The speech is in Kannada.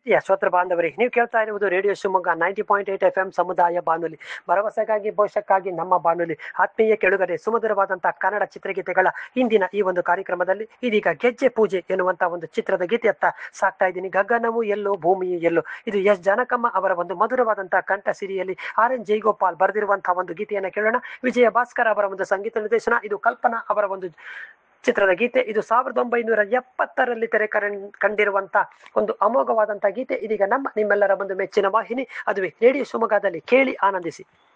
ಪ್ರೀತಿಯ ಶ್ರೋತೃ ಬಾಂಧವರೇ ನೀವು ಕೇಳ್ತಾ ಇರುವುದು radio Shivamogga ninety point eight F M ಸಮುದಾಯ ಬಾನುಲಿ ಭರವಸೆಗಾಗಿ ಭವಿಷ್ಯಕ್ಕಾಗಿ ನಮ್ಮ ಬಾನುಲಿ ಆತ್ಮೀಯ ಕೆಳುಗರೆ ಸುಮಧುರವಾದಂತಹ ಕನ್ನಡ ಚಿತ್ರಗೀತೆಗಳ ಇಂದಿನ ಈ ಒಂದು ಕಾರ್ಯಕ್ರಮದಲ್ಲಿ ಇದೀಗ ಗೆಜ್ಜೆ ಪೂಜೆ ಎನ್ನುವಂತಹ ಒಂದು ಚಿತ್ರದ ಗೀತೆಯತ್ತ ಸಾಕ್ತಾ ಇದ್ದೀನಿ ಗಗನವು ಎಲ್ಲೋ ಭೂಮಿಯು ಎಲ್ಲೋ ಇದು ಎಸ್ ಜನಕಮ್ಮ ಅವರ ಒಂದು ಮಧುರವಾದಂತಹ ಕಂಠ ಸಿರಿಯಲ್ಲಿ ಆರ್ ಎನ್ ಜೈಗೋಪಾಲ್ ಬರೆದಿರುವಂತಹ ಒಂದು ಗೀತೆಯನ್ನು ಕೇಳೋಣ ವಿಜಯ ಭಾಸ್ಕರ್ ಅವರ ಒಂದು ಸಂಗೀತ ನಿರ್ದೇಶನ ಇದು ಕಲ್ಪನಾ ಅವರ ಒಂದು ಚಿತ್ರದ ಗೀತೆ ಇದು ಸಾವಿರದ ಒಂಬೈನೂರ ಎಪ್ಪತ್ತರಲ್ಲಿ ತೆರೆ ಕರಣ್ ಕಂಡಿರುವಂತ ಒಂದು ಅಮೋಘವಾದಂತಹ ಗೀತೆ ಇದೀಗ ನಮ್ಮ ನಿಮ್ಮೆಲ್ಲರ ಒಂದು ಮೆಚ್ಚಿನ ವಾಹಿನಿ ಅದುವೇ ರೇಡಿಯೋ ಶಿವಮೊಗ್ಗದಲ್ಲಿ ಕೇಳಿ ಆನಂದಿಸಿ